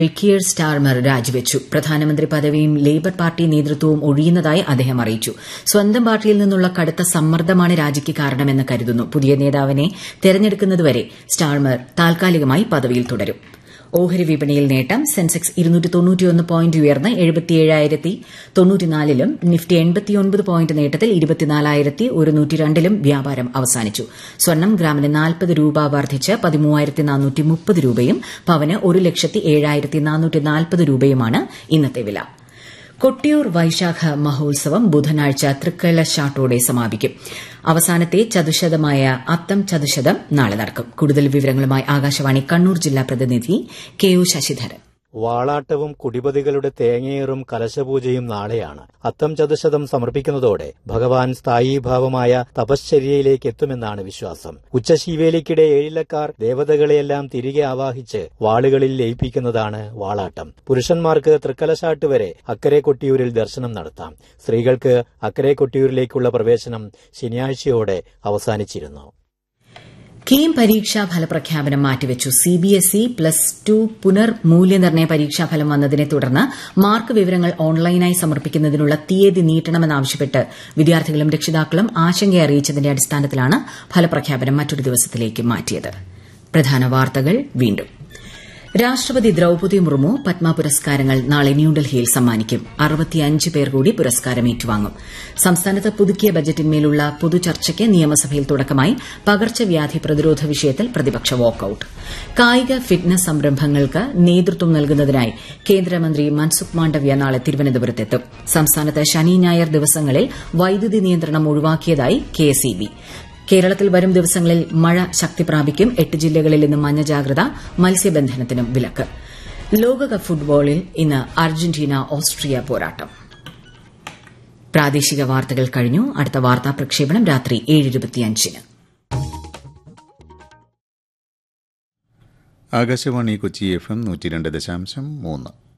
കിയർ Starmer രാജിവച്ചു പ്രധാനമന്ത്രി പദവിയും ലേബർ പാർട്ടി നേതൃത്വവും ഒഴിയുന്നതായി അദ്ദേഹം അറിയിച്ചു സ്വന്തം പാർട്ടിയിൽ നിന്നുള്ള കടുത്ത സമ്മർദ്ദമാണ് രാജിക്ക് കാരണമെന്ന് കരുതുന്നു പുതിയ നേതാവിനെ തെരഞ്ഞെടുക്കുന്നതുവരെ സ്റ്റാർമർ താൽക്കാലികമായി പദവിയിൽ തുടരും ഓഹരി വിപണിയിൽ നേട്ടം സെൻസെക്സ് പോയിന്റ് ഉയർന്ന് ലും നിഫ്റ്റി പോയിന്റ് നേട്ടത്തിൽ ലും വ്യാപാരം അവസാനിച്ചു സ്വർണം ഗ്രാമിന് നാൽപ്പത് രൂപ വർദ്ധിച്ച് പതിമൂവായിരത്തി രൂപയും പവന് ഒരു ലക്ഷത്തി ഏഴായിരത്തി നാനൂറ്റി നാൽപ്പത് രൂപയുമാണ് ഇന്നത്തെ വില കൊട്ടിയൂർ വൈശാഖ മഹോത്സവം ബുധനാഴ്ച തൃക്കലശാട്ടോടെ സമാപിക്കും അവസാനത്തെ ചതുശതമായ അത്തം ചതുശതം നാളെ നടക്കും കൂടുതൽ വിവരങ്ങളുമായി ആകാശവാണി കണ്ണൂർ ജില്ലാ പ്രതിനിധി കെ ഒ ശശിധരൻ വാളാട്ടവും കുടിപതികളുടെ തേങ്ങയേറും കലശപൂജയും നാളെയാണ് അത്തം ചതുശതം സമർപ്പിക്കുന്നതോടെ ഭഗവാൻ സ്ഥായീഭാവമായ തപശ്ചര്യയിലേക്ക് എത്തുമെന്നാണ് വിശ്വാസം ഉച്ചശീവേലിക്കിടെ ഏഴിലക്കാർ ദേവതകളെയെല്ലാം തിരികെ ആവാഹിച്ച് വാളുകളിൽ ലയിപ്പിക്കുന്നതാണ് വാളാട്ടം പുരുഷന്മാർക്ക് തൃക്കലശാട്ട് വരെ അക്കരെ കൊട്ടിയൂരിൽ ദർശനം നടത്താം സ്ത്രീകൾക്ക് അക്കരെ കൊട്ടിയൂരിലേക്കുള്ള പ്രവേശനം ശനിയാഴ്ചയോടെ അവസാനിച്ചിരുന്നു കീം പരീക്ഷാ ഫലപ്രഖ്യാപനം മാറ്റിവച്ചു സിബിഎസ്ഇ പ്ലസ് ടു പുനർമൂല്യനിർണ്ണയ പരീക്ഷാഫലം വന്നതിനെ തുടർന്ന് മാർക്ക് വിവരങ്ങൾ ഓൺലൈനായി സമർപ്പിക്കുന്നതിനുള്ള തീയതി നീട്ടണമെന്നാവശ്യപ്പെട്ട് വിദ്യാർത്ഥികളും രക്ഷിതാക്കളും ആശങ്ക അറിയിച്ചതിന്റെ അടിസ്ഥാനത്തിലാണ് ഫലപ്രഖ്യാപനം മറ്റൊരു ദിവസത്തിലേക്ക് മാറ്റിയത് പ്രധാന വാർത്തകൾ വീണ്ടും രാഷ്ട്രപതി ദ്രൌപതി മുർമു പത്മ പുരസ്കാരങ്ങൾ നാളെ ന്യൂഡൽഹിയിൽ സമ്മാനിക്കും അറുപത്തിയഞ്ച് പേർ കൂടി പുരസ്കാരം ഏറ്റുവാങ്ങും സംസ്ഥാനത്ത് പുതുക്കിയ ബജറ്റിന്മേലുള്ള പൊതുചർച്ചയ്ക്ക് നിയമസഭയിൽ തുടക്കമായി പകർച്ചവ്യാധി പ്രതിരോധ വിഷയത്തിൽ പ്രതിപക്ഷ വാക്കൌട്ട് കായിക ഫിറ്റ്നസ് സംരംഭങ്ങൾക്ക് നേതൃത്വം നൽകുന്നതിനായി കേന്ദ്രമന്ത്രി മൻസുഖ് മാണ്ഡവ്യ നാളെ തിരുവനന്തപുരത്തെത്തും സംസ്ഥാനത്ത് ശനി ഞായർ ദിവസങ്ങളിൽ വൈദ്യുതി നിയന്ത്രണം ഒഴിവാക്കിയതായി കെഎസ്ഇബി കേരളത്തിൽ വരും ദിവസങ്ങളിൽ മഴ ശക്തി പ്രാപിക്കും എട്ട് ജില്ലകളിൽ ഇന്ന് മഞ്ഞ ജാഗ്രത മത്സ്യബന്ധനത്തിനും വിലക്ക് ലോകകപ്പ് ഫുട്ബോളിൽ ഇന്ന് അർജന്റീന ഓസ്ട്രിയ പോരാട്ടം പ്രാദേശിക വാർത്തകൾ കഴിഞ്ഞു അടുത്ത വാർത്താ പ്രക്ഷേപണം രാത്രി ഏഴ് ആകാശവാണി കൊച്ചി എഫ് എം നൂറ്റി രണ്ട് ദശാംശം മൂന്ന്